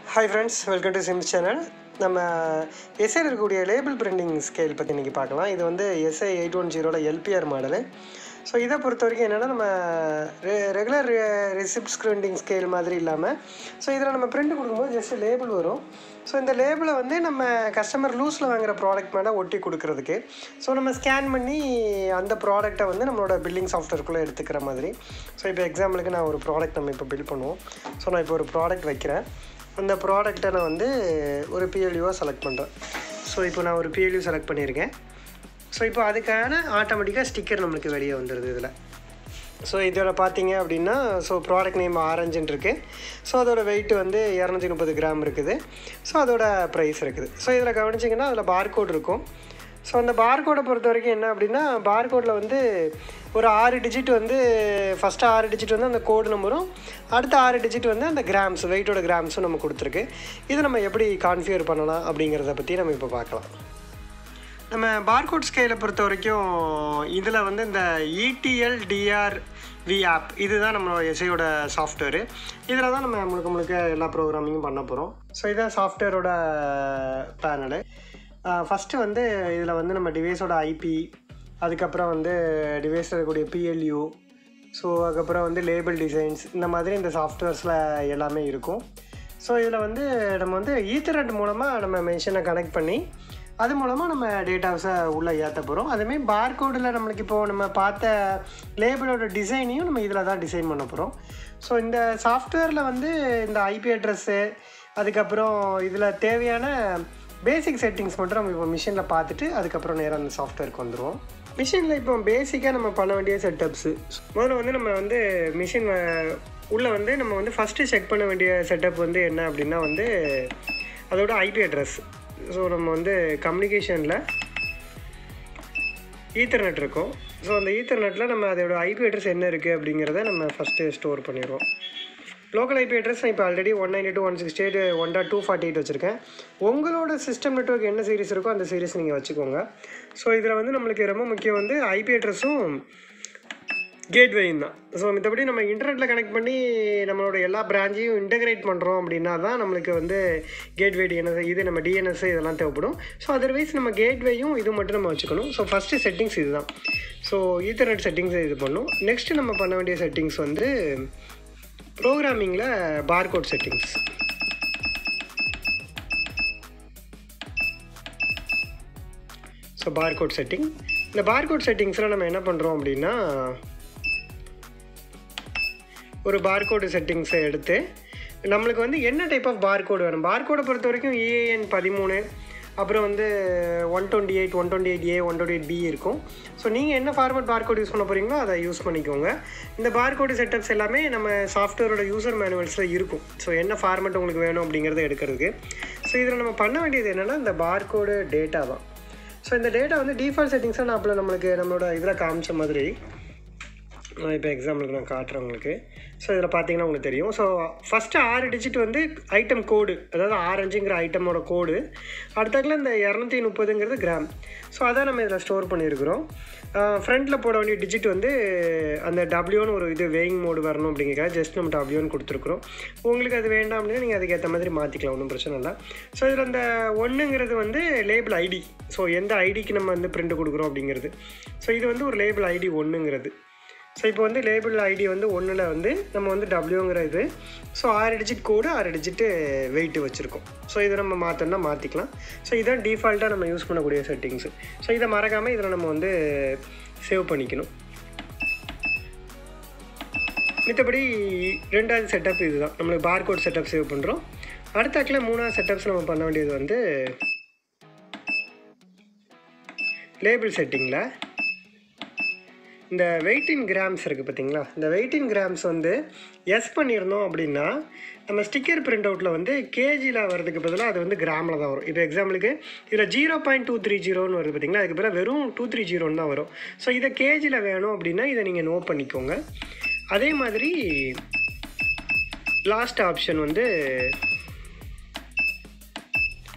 hi friends welcome to Sims channel நம்ம எஸ்ஐயில் இருக்கக்கூடிய லேபிள் பிரிண்டிங் ஸ்கேல் பற்றி இன்றைக்கி பார்க்கலாம் இது வந்து எஸ்ஐ எயிட் ஒன் ஜீரோட எல்பிஆர் மாடலு ஸோ இதை பொறுத்த வரைக்கும் என்னென்னா நம்ம ரெ ரெகுலர் ரெசிப்ட் பிரிண்டிங் ஸ்கேல் மாதிரி இல்லாமல் ஸோ இதில் நம்ம பிரிண்ட் கொடுக்கும்போது ஜஸ்ட் லேபிள் வரும் ஸோ இந்த லேபிளை வந்து நம்ம கஸ்டமர் லூஸில் வாங்குற ப்ராடக்ட் மேலே ஒட்டி கொடுக்கறதுக்கு ஸோ நம்ம ஸ்கேன் பண்ணி அந்த ப்ராடக்ட்டை வந்து நம்மளோட பில்லிங் சாஃப்ட்வேர்க்குள்ளே எடுத்துக்கிற மாதிரி ஸோ இப்போ எக்ஸாம்பிளுக்கு நான் ஒரு ப்ராடக்ட் நம்ம இப்போ பில் பண்ணுவோம் ஸோ நான் இப்போ ஒரு ப்ராடக்ட் வைக்கிறேன் அந்த ப்ராடக்ட்டை நான் வந்து ஒரு பிஎல்யூவாக செலக்ட் பண்ணுறேன் ஸோ இப்போ நான் ஒரு பிஎல்யூ செலக்ட் பண்ணியிருக்கேன் ஸோ இப்போ அதுக்கான ஆட்டோமேட்டிக்காக ஸ்டிக்கர் நம்மளுக்கு வெளியே வந்துடுது இதில் ஸோ இதோட பார்த்தீங்க அப்படின்னா ஸோ ப்ராடக்ட் நேம் ஆரஞ்சுன்னு இருக்குது ஸோ அதோட வெயிட் வந்து இரநூத்தி முப்பது கிராம் இருக்குது ஸோ அதோட ப்ரைஸ் இருக்குது ஸோ இதில் கவனிச்சிங்கன்னா அதில் பார்கோட் இருக்கும் ஸோ அந்த பார்கோடை பொறுத்த வரைக்கும் என்ன அப்படின்னா பார்கோடில் வந்து ஒரு ஆறு டிஜிட் வந்து ஃபஸ்ட்டு ஆறு டிஜிட் வந்து அந்த கோடு நம்பரும் அடுத்த ஆறு டிஜிட் வந்து அந்த கிராம்ஸ் வெயிட்டோட கிராம்ஸும் நம்ம கொடுத்துருக்கு இதை நம்ம எப்படி கான்ஃபிகர் பண்ணலாம் அப்படிங்கிறத பற்றி நம்ம இப்போ பார்க்கலாம் நம்ம பார்கோட் ஸ்கேலை பொறுத்த வரைக்கும் இதில் வந்து இந்த இடிஎல் டிஆர் வி ஆப் இதுதான் நம்மளோட எஸ்ஐயோட சாஃப்ட்வேரு இதில் தான் நம்ம முழுக்க முழுக்க எல்லா ப்ரோக்ராமிங்கும் பண்ண போகிறோம் ஸோ இதான் சாஃப்ட்வேரோட பேனலு ஃபஸ்ட்டு வந்து இதில் வந்து நம்ம டிவைஸோட ஐபி அதுக்கப்புறம் வந்து டிவைஸில் இருக்கக்கூடிய பிஎல்யூ ஸோ அதுக்கப்புறம் வந்து லேபிள் டிசைன்ஸ் இந்த மாதிரி இந்த சாஃப்ட்வேர்ஸில் எல்லாமே இருக்கும் ஸோ இதில் வந்து நம்ம வந்து ஈத்தர்நெட் மூலமாக நம்ம மெஷினை கனெக்ட் பண்ணி அது மூலமாக நம்ம டேட்டாஸை உள்ளே ஏற்ற போகிறோம் அதுமாரி பார்கோடில் நம்மளுக்கு இப்போது நம்ம பார்த்த லேபிளோட டிசைனையும் நம்ம இதில் தான் டிசைன் பண்ண போகிறோம் ஸோ இந்த சாஃப்ட்வேரில் வந்து இந்த ஐபி அட்ரஸ்ஸு அதுக்கப்புறம் இதில் தேவையான பேசிக் செட்டிங்ஸ் மட்டும் நம்ம இப்போ மிஷினில் பார்த்துட்டு அதுக்கப்புறம் நேராக அந்த சாஃப்ட்வேருக்கு வந்துடுவோம் மிஷினில் இப்போ பேசிக்காக நம்ம பண்ண வேண்டிய செட்டப்ஸு முதல்ல வந்து நம்ம வந்து மிஷின் உள்ளே வந்து நம்ம வந்து ஃபஸ்ட்டு செக் பண்ண வேண்டிய செட்டப் வந்து என்ன அப்படின்னா வந்து அதோட ஐபி அட்ரஸ் ஸோ நம்ம வந்து கம்யூனிகேஷனில் ஈத்தர்நெட் இருக்கும் ஸோ அந்த ஈத்தர்நெட்டில் நம்ம அதோட ஐபி அட்ரஸ் என்ன இருக்குது அப்படிங்கிறத நம்ம ஃபஸ்ட்டு ஸ்டோர் பண்ணிடுவோம் லோக்கல் ஐபி அட்ரஸ் நான் இப்போ already one ninety two one sixty eight one dot two forty eight வச்சுருக்கேன் உங்களோட சிஸ்டம் நெட்ஒர்க் என்ன சீரிஸ் இருக்கோ அந்த சீரிஸ் நீங்கள் வச்சுக்கோங்க ஸோ இதில் வந்து நம்மளுக்கு ரொம்ப முக்கியம் வந்து ஐபி அட்ரஸும் கேட்வேயும் தான் ஸோ மற்றபடி நம்ம இன்டர்நெட்டில் கனெக்ட் பண்ணி நம்மளோட எல்லா பிரான்ச்சையும் இன்டகிரேட் பண்ணுறோம் அப்படின்னா தான் நம்மளுக்கு வந்து கேட்வே டிஎன்எஸ் இது நம்ம டிஎன்எஸ் இதெல்லாம் தேவைப்படும் ஸோ அதர்வைஸ் நம்ம கேட்வேயும் இது மட்டும் நம்ம வச்சுக்கணும் ஸோ ஃபஸ்ட்டு செட்டிங்ஸ் இது தான் ஸோ ஈத்தர்நெட் செட்டிங்ஸை இது பண்ணும் நெக்ஸ்ட்டு நம்ம பண்ண வேண்டிய செட்டிங்ஸ் வந்து ப்ரோக்ராமிங்கில் barcode settings so barcode setting இந்த பார்கோட் செட்டிங்ஸில் நம்ம என்ன பண்ணுறோம் அப்படின்னா ஒரு பார்கோடு செட்டிங்ஸை எடுத்து நம்மளுக்கு வந்து என்ன டைப் ஆஃப் பார்கோடு வேணும் பார்கோடை பொறுத்த வரைக்கும் ஏஎன் பதிமூணு அப்புறம் வந்து one twenty eight one twenty eight A one twenty eight B இருக்கும் ஸோ நீங்கள் என்ன ஃபார்மட் பார்கோட் யூஸ் பண்ண போகிறீங்களோ அதை யூஸ் பண்ணிக்கோங்க இந்த பார்கோடு செட்டப்ஸ் எல்லாமே நம்ம சாஃப்ட்வேரோட யூசர் மேனுவல்ஸில் இருக்கும் ஸோ என்ன ஃபார்மட் உங்களுக்கு வேணும் அப்படிங்கிறத எடுக்கிறதுக்கு ஸோ இதில் நம்ம பண்ண வேண்டியது என்னென்னா இந்த பார்கோடு டேட்டா தான் ஸோ இந்த டேட்டா வந்து டிஃபால்ட் செட்டிங்ஸாக நான் அப்போ நம்மளுக்கு நம்மளோட இதில் காமிச்ச மாதிரி நான் இப்போ எக்ஸாம்பிளுக்கு நான் காட்டுறேன் உங்களுக்கு ஸோ இதில் பார்த்தீங்கன்னா உங்களுக்கு தெரியும் ஸோ ஃபஸ்ட்டு ஆறு டிஜிட் வந்து ஐட்டம் கோடு அதாவது ஆரஞ்சுங்கிற ஐட்டமோட கோடு அடுத்தக்கில் இந்த இரநூத்தி முப்பதுங்கிறது கிராம் ஸோ அதான் நம்ம இதில் ஸ்டோர் பண்ணியிருக்கிறோம் ஃப்ரண்ட்டில் போட வேண்டிய டிஜிட் வந்து அந்த டபிள்யூன்னு ஒரு இது வேயிங் மோடு வரணும் அப்படிங்கிறக்காக ஜஸ்ட் நம்ம டபிள்யூன்னு கொடுத்துருக்குறோம் உங்களுக்கு அது வேண்டாம் அப்படின்னா நீங்கள் அதுக்கேற்ற மாதிரி மாற்றிக்கலாம் ஒன்றும் பிரச்சனை இல்லை ஸோ இதில் அந்த ஒன்றுங்கிறது வந்து லேபிள் ஐடி ஸோ எந்த ஐடிக்கு நம்ம வந்து பிரிண்ட் கொடுக்குறோம் அப்படிங்கிறது ஸோ இது வந்து ஒரு லேபிள் ஐடி ஒன்றுங்கிறது ஸோ இப்போ வந்து லேபிள் ஐடி வந்து ஒன்றில் வந்து நம்ம வந்து டபிள்யூங்கிற இது ஸோ ஆறு டிஜிட் கோடு ஆறு டிஜிட்டு வெயிட்டு வச்சுருக்கோம் ஸோ இதை நம்ம மாற்றோம்னா மாற்றிக்கலாம் ஸோ இதான் டிஃபால்ட்டாக நம்ம யூஸ் பண்ணக்கூடிய செட்டிங்ஸு ஸோ இதை மறக்காமல் இதில் நம்ம வந்து சேவ் பண்ணிக்கணும் மித்தபடி ரெண்டாவது செட்டப் இதுதான் நம்மளுக்கு பார்கோட் செட்டப் சேவ் பண்ணுறோம் அடுத்தாக்கில் மூணாவது செட்டப்ஸ் நம்ம பண்ண வேண்டியது வந்து லேபிள் செட்டிங்கில் இந்த வெயிட்டின் கிராம்ஸ் இருக்குது பார்த்தீங்களா இந்த வெயிட்டின் கிராம்ஸ் வந்து எஸ் பண்ணியிருந்தோம் அப்படின்னா நம்ம ஸ்டிக்கர் பிரிண்ட் அவுட்டில் வந்து கேஜியில் வரதுக்கு பதிலாக அது வந்து கிராமில் தான் வரும் இப்போ எக்ஸாம்பிளுக்கு இதில் ஜீரோ பாயிண்ட் டூ த்ரீ ஜீரோன்னு வருது பார்த்தீங்களா அதுக்கு பிறகு வெறும் டூ த்ரீ ஜீரோன்னு தான் வரும் ஸோ இதை கேஜியில் வேணும் அப்படின்னா இதை நீங்கள் நோட் பண்ணிக்கோங்க அதே மாதிரி லாஸ்ட் ஆப்ஷன் வந்து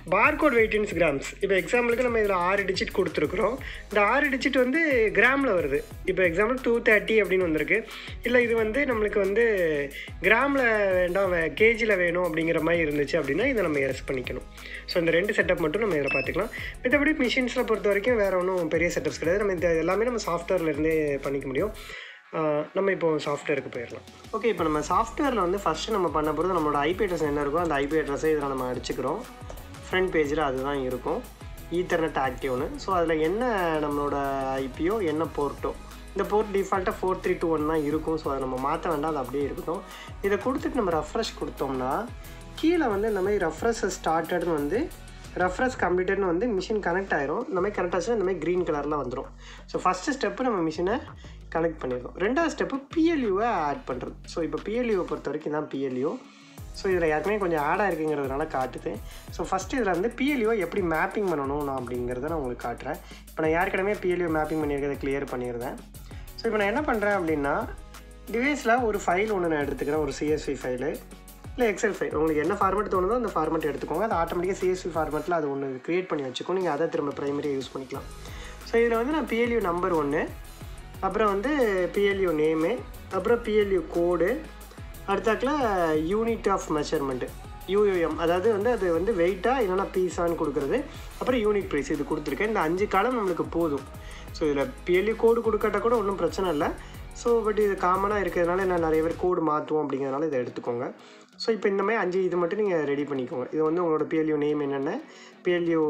பார்கோட் வெயிட் இன்ஸ் கிராம்ஸ் இப்போ எக்ஸாம்பிளுக்கு நம்ம இதில் ஆறு டிஜிட் கொடுத்துருக்குறோம் இந்த ஆறு டிஜிட் வந்து கிராமில் வருது இப்போ எக்ஸாம்பிள் டூ தேர்ட்டி அப்படின்னு வந்திருக்கு இல்லை இது வந்து நம்மளுக்கு வந்து கிராமில் வேண்டாம் கேஜியில் வேணும் அப்படிங்கிற மாதிரி இருந்துச்சு அப்படின்னா இதை நம்ம எஸ் பண்ணிக்கணும் ஸோ இந்த ரெண்டு செட்டப் மட்டும் நம்ம இதில் பார்த்துக்கலாம் மற்றபடி மிஷின்ஸில் பொறுத்த வரைக்கும் வேறு ஒன்றும் பெரிய செட்டப்ஸ் கிடையாது நம்ம இந்த எல்லாமே நம்ம சாஃப்ட்வேர்லேருந்தே பண்ணிக்க முடியும் ஆஹ் நம்ம இப்போ சாஃப்ட்வேருக்கு போயிடலாம் ஓகே இப்போ நம்ம சாஃப்ட்வேரில் வந்து ஃபஸ்ட்டு நம்ம பண்ண போகிறது நம்மளோட ஐபி அட்ரஸ் என்ன இருக்கோ அந்த ஐபி அட்ரஸை இதில் நம்ம அடிச்சுக்கிறோம் ஃப்ரண்ட் பேஜில் அதுதான் இருக்கும் ஈத்தர்நெட் ஆக்டிவ்னு ஸோ அதில் என்ன நம்மளோட ஐபியோ என்ன போர்ட்டோ இந்த போர்ட் டிஃபால்ட்டாக ஃபோர் த்ரீ டூ ஒன் தான் இருக்கும் ஸோ அதை நம்ம மாற்ற வேண்டாம் அது அப்படியே இருக்கட்டும் இதை கொடுத்துட்டு நம்ம ரெஃப்ரெஷ் கொடுத்தோம்னா கீழே வந்து இந்த மாதிரி ரெஃப்ரெஷ் ஸ்டார்டட்னு வந்து ரெஃப்ரெஷ் கம்ப்ளீட்டட்னு வந்து மிஷின் கனெக்ட் ஆயிரும் இந்த மாதிரி கனெக்ட் ஆச்சுன்னா இந்த மாதிரி க்ரீன் கலரில் வந்துடும் ஸோ ஃபஸ்ட்டு ஸ்டெப்பு நம்ம மிஷினை கனெக்ட் பண்ணிடுறோம் ரெண்டாவது ஸ்டெப்பு பிஎல்யூவை ஆட் பண்ணுறது ஸோ இப்போ பிஎல்யூவை பொறுத்த வரைக்கும் தான் பிஎல்யூ ஸோ இதில் ஏற்கனவே கொஞ்சம் ஆடாக இருக்குங்கிறதுனால காட்டுது ஸோ ஃபஸ்ட்டு இதில் வந்து பிஎல்யூவை எப்படி மேப்பிங் பண்ணணும் நான் அப்படிங்கிறத நான் உங்களுக்கு காட்டுறேன் இப்போ நான் ஏற்கனவே பிஎல்யூ மேப்பிங் பண்ணியிருக்கிறத கிளியர் பண்ணியிருந்தேன் ஸோ இப்போ நான் என்ன பண்ணுறேன் அப்படின்னா டிவைஸில் ஒரு ஃபைல் ஒன்று நான் எடுத்துக்கிறேன் ஒரு சிஎஸ்வி ஃபைலு இல்லை எக்ஸல் ஃபைல் உங்களுக்கு என்ன ஃபார்மேட் தோணுதோ அந்த ஃபார்மேட் எடுத்துக்கோங்க அது ஆட்டோமேட்டிக்காக சிஎஸ்வி ஃபார்மேட்டில் அது ஒன்று க்ரியேட் பண்ணி வச்சுக்கோ நீங்கள் அதை திரும்ப ப்ரைமரியாக யூஸ் பண்ணிக்கலாம் ஸோ இதில் வந்து நான் பிஎல்யூ நம்பர் ஒன்று அப்புறம் வந்து பிஎல்யூ நேமு அப்புறம் பிஎல்யூ கோடு அடுத்தாக்கில் யூனிட் ஆஃப் மெஷர்மெண்ட்டு யூயூஎம் அதாவது வந்து அது வந்து வெயிட்டாக இல்லைனா பீஸான்னு கொடுக்குறது அப்புறம் யூனிட் ப்ரைஸ் இது கொடுத்துருக்கேன் இந்த அஞ்சு காலம் நம்மளுக்கு போதும் ஸோ இதில் பிஎல்யூ கோடு கொடுக்காட்ட கூட ஒன்றும் பிரச்சனை இல்லை ஸோ பட் இது காமனாக இருக்கிறதுனால நான் நிறைய பேர் கோடு மாற்றுவோம் அப்படிங்கிறதுனால இதை எடுத்துக்கோங்க ஸோ இப்போ இந்த மாதிரி அஞ்சு இது மட்டும் நீங்கள் ரெடி பண்ணிக்கோங்க இது வந்து உங்களோட பிஎல்யூ நேம் என்னென்ன பிஎல்யூ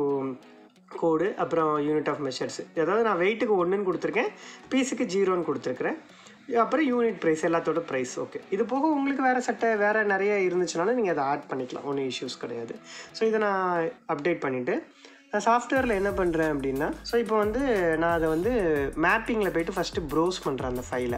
கோடு அப்புறம் யூனிட் ஆஃப் மெஷர்ஸ் அதாவது நான் வெயிட்டுக்கு ஒன்றுன்னு கொடுத்துருக்கேன் பீஸுக்கு ஜீரோன்னு கொடுத்துருக்குறேன் அப்புறம் யூனிட் ப்ரைஸ் எல்லாத்தோட ப்ரைஸ் ஓகே இது போக உங்களுக்கு வேறு சட்டை வேறு நிறைய இருந்துச்சுனாலும் நீங்கள் அதை ஆட் பண்ணிக்கலாம் ஒன்றும் இஷ்யூஸ் கிடையாது ஸோ இதை நான் அப்டேட் பண்ணிவிட்டு நான் சாஃப்ட்வேரில் என்ன பண்ணுறேன் அப்படின்னா ஸோ இப்போ வந்து நான் அதை வந்து மேப்பிங்கில் போயிட்டு ஃபஸ்ட்டு ப்ரௌஸ் பண்ணுறேன் அந்த ஃபைலை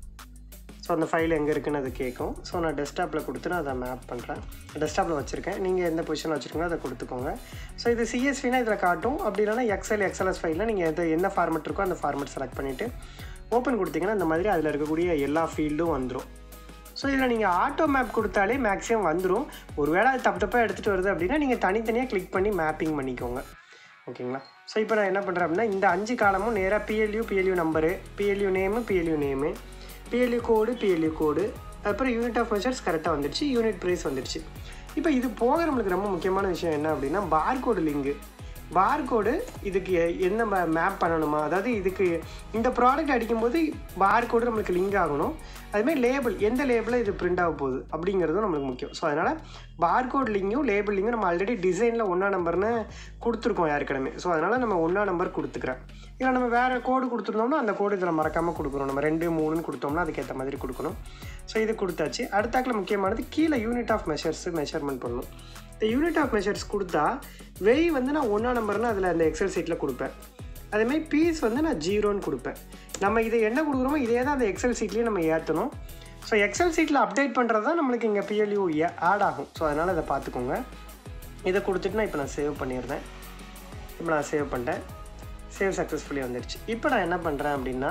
ஸோ அந்த ஃபைல் எங்கே இருக்குன்னு அது கேட்கும் ஸோ நான் டெஸ்க்டாப்பில் கொடுத்து நான் அதை மேப் பண்ணுறேன் டெஸ்க்டாப்பில் வச்சுருக்கேன் நீங்கள் எந்த பொசிஷனில் வச்சுருக்கீங்களோ அதை கொடுத்துக்கோங்க ஸோ இது சிஎஸ்வினா இதில் காட்டும் அப்படி இல்லைனா எக்ஸல் எக்ஸல்எஸ் ஃபைலில் நீங்கள் எது என்ன ஃபார்மெட் இருக்கோ அந்த ஃபார்மெட் செலக்ட் பண்ணிவிட்டு ஓப்பன் கொடுத்தீங்கன்னா இந்த மாதிரி அதில் இருக்கக்கூடிய எல்லா ஃபீல்டும் வந்துடும் ஸோ இதில் நீங்கள் ஆட்டோ மேப் கொடுத்தாலே மேக்ஸிமம் வந்துடும் ஒருவேளை அது தப்பு தப்பாக எடுத்துகிட்டு வருது அப்படின்னா நீங்கள் தனித்தனியாக கிளிக் பண்ணி மேப்பிங் பண்ணிக்கோங்க ஓகேங்களா ஸோ இப்போ நான் என்ன பண்ணுறேன் அப்படின்னா இந்த அஞ்சு காலமும் நேராக PLU PLU number PLU name PLU name PLU code PLU code அப்புறம் யூனிட் ஆஃப் மெஷர்ஸ் கரெக்டாக வந்துடுச்சு யூனிட் ப்ரைஸ் வந்துடுச்சு இப்போ இது போக நம்மளுக்கு ரொம்ப முக்கியமான விஷயம் என்ன அப்படின்னா பார்கோடு லிங்கு பார்கோடு இதுக்கு எ- என்ன மேப் பண்ணணுமா அதாவது இதுக்கு இந்த ப்ராடக்ட் அடிக்கும்போது பார்கோடு நம்மளுக்கு லிங்க் ஆகணும் அதுமாதிரி லேபிள் எந்த லேபிளில் இது பிரிண்ட் ஆக போகுது அப்படிங்கிறதும் நம்மளுக்கு முக்கியம் ஸோ அதனால் பார்கோட் லிங்கும் லேபிள் லிங்கும் நம்ம ஆல்ரெடி டிசைனில் ஒன்றா நம்பர்னு கொடுத்துருக்கோம் ஏற்கனவே ஸோ அதனால் நம்ம ஒன்றா நம்பர் கொடுத்துக்கிறேன் இல்லை நம்ம வேறு கோடு கொடுத்துருந்தோம்னா அந்த கோடு இதில் மறக்காமல் கொடுக்குறோம் நம்ம ரெண்டு மூணுன்னு கொடுத்தோம்னா அதுக்கேற்ற மாதிரி கொடுக்கணும் ஸோ இது கொடுத்தாச்சு அடுத்தாக்கில் முக்கியமானது கீழே யூனிட் ஆஃப் மெஷர்ஸ் மெஷர்மெண்ட் பண்ணணும் இந்த யூனிட் ஆஃப் மெஷர்ஸ் கொடுத்தா வெய் வந்து நான் ஒன்றா நம்பர்னு அதில் அந்த எக்ஸல் சீட்டில் கொடுப்பேன் அதேமாதிரி பீஸ் வந்து நான் ஜீரோன்னு கொடுப்பேன் நம்ம இதை என்ன கொடுக்குறோமோ இதே தான் அந்த எக்ஸல் சீட்லேயே நம்ம ஏற்றணும் ஸோ எக்ஸல் சீட்டில் அப்டேட் பண்ணுறது தான் நம்மளுக்கு இங்கே பிஎல்யூ ஆட் ஆகும் ஸோ அதனால் இதை பார்த்துக்கோங்க இதை கொடுத்துட்டு நான் இப்போ நான் சேவ் பண்ணிடுறேன் இப்போ நான் சேவ் பண்ணிட்டேன் சேவ் சக்ஸஸ்ஃபுல்லி வந்துடுச்சு இப்போ நான் என்ன பண்ணுறேன் அப்படின்னா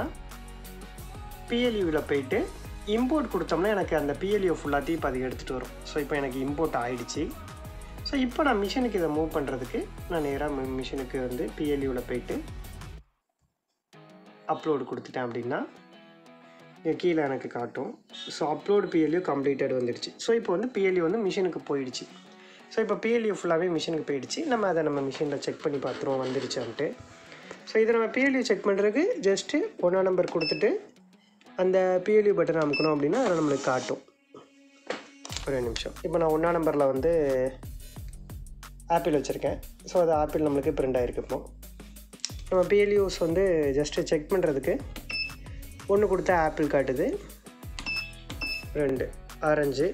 பிஎல்யூவில் போயிட்டு இம்போர்ட் கொடுத்தோம்னா எனக்கு அந்த பிஎல்யூ ஃபுல்லாத்தையும் இப்போ அது எடுத்துகிட்டு வரும் ஸோ இப்போ எனக்கு இம்போர்ட் ஆயிடுச்சு ஸோ இப்போ நான் மிஷினுக்கு இதை மூவ் பண்ணுறதுக்கு நான் நேராக மிஷினுக்கு வந்து பிஎல்யூவில் போயிட்டு அப்லோடு கொடுத்துட்டேன் அப்படின்னா இங்க கீழே எனக்கு காட்டும் ஸோ அப்லோடு பிஎல்யூ கம்ப்ளீட்டட் வந்துடுச்சு ஸோ இப்போ வந்து பிஎல்யூ வந்து மிஷினுக்கு போயிடுச்சு ஸோ இப்போ பிஎல்யூ ஃபுல்லாகவே மிஷினுக்கு போயிடுச்சு நம்ம அதை நம்ம மிஷினில் செக் பண்ணி பார்த்துருவோம் வந்துருச்சான்ட்டு ஸோ இதை நம்ம பிஎல்யூ செக் பண்ணுறதுக்கு ஜஸ்ட்டு ஒன்றா நம்பர் கொடுத்துட்டு அந்த பிஎல்யூ பட்டன் அமுக்கணும் அப்படின்னா அதை நம்மளுக்கு காட்டும் ஒரு நிமிஷம் இப்போ நான் ஒன்றா நம்பரில் வந்து ஆப்பிள் வச்சுருக்கேன் ஸோ அது ஆப்பிள் நம்மளுக்கு பிரிண்ட் ஆகிருக்கு இப்போ நம்ம பிஎல்யூஸ் வந்து ஜஸ்ட்டு செக் பண்ணுறதுக்கு ஒன்று கொடுத்தா ஆப்பிள் காட்டுது ரெண்டு ஆரஞ்சு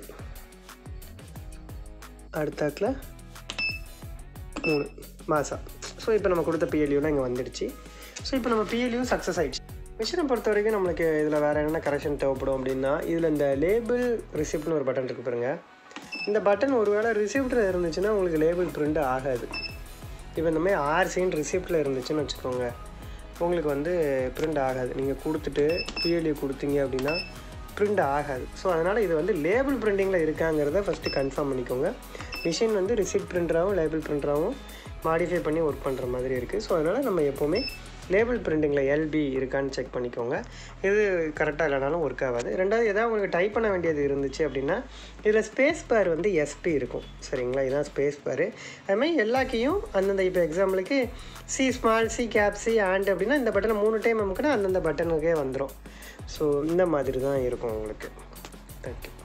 அடுத்தாக்கில் மூணு மாசா ஸோ இப்போ நம்ம கொடுத்த பிஎல்யூலாம் இங்கே வந்துடுச்சு ஸோ இப்போ நம்ம பிஎல்யூ சக்ஸஸ் ஆயிடுச்சு மிஷினை பொறுத்த வரைக்கும் நம்மளுக்கு இதில் வேறு என்னென்ன கரெக்ஷன் தேவைப்படும் அப்படின்னா இதில் இந்த லேபிள் ரிசிப்ட்னு ஒரு பட்டன் இருக்கு பாருங்க இந்த பட்டன் ஒருவேளை ரிசிப்டில் இருந்துச்சுன்னா உங்களுக்கு லேபிள் பிரிண்ட் ஆகாது இப்போ இந்த மாதிரி ஆர்சின்னு ரிசிப்டில் இருந்துச்சுன்னு வச்சுக்கோங்க உங்களுக்கு வந்து பிரிண்ட் ஆகாது நீங்கள் கொடுத்துட்டு பிஎல்யூ கொடுத்தீங்க அப்படின்னா பிரிண்ட் ஆகாது ஸோ அதனால் இது வந்து லேபிள் பிரிண்டிங்கில் இருக்காங்கிறத ஃபஸ்ட்டு கன்ஃபார்ம் பண்ணிக்கோங்க மிஷின் வந்து ரிசிப்ட் பிரிண்டராகவும் லேபிள் பிரிண்டராகவும் மாடிஃபை பண்ணி ஒர்க் பண்ணுற மாதிரி இருக்குது ஸோ அதனால் நம்ம எப்போவுமே லேபிள் பிரிண்டிங்கில் எல்பி இருக்கான்னு செக் பண்ணிக்கோங்க இது கரெக்டாக இல்லைனாலும் ஒர்க் ஆகாது ரெண்டாவது ஏதாவது உங்களுக்கு டைப் பண்ண வேண்டியது இருந்துச்சு அப்படின்னா இதில் ஸ்பேஸ் பார் வந்து எஸ்பி இருக்கும் சரிங்களா இதுதான் ஸ்பேஸ் பார் அதுமாதிரி எல்லா கீயும் அந்தந்த இப்போ எக்ஸாம்பிளுக்கு C small C cap C and அப்படின்னா இந்த பட்டனை மூணு டைம் அமுக்குனா அந்தந்த பட்டனுக்கே வந்துடும் ஸோ இந்த மாதிரி தான் இருக்கும் உங்களுக்கு தேங்க்யூ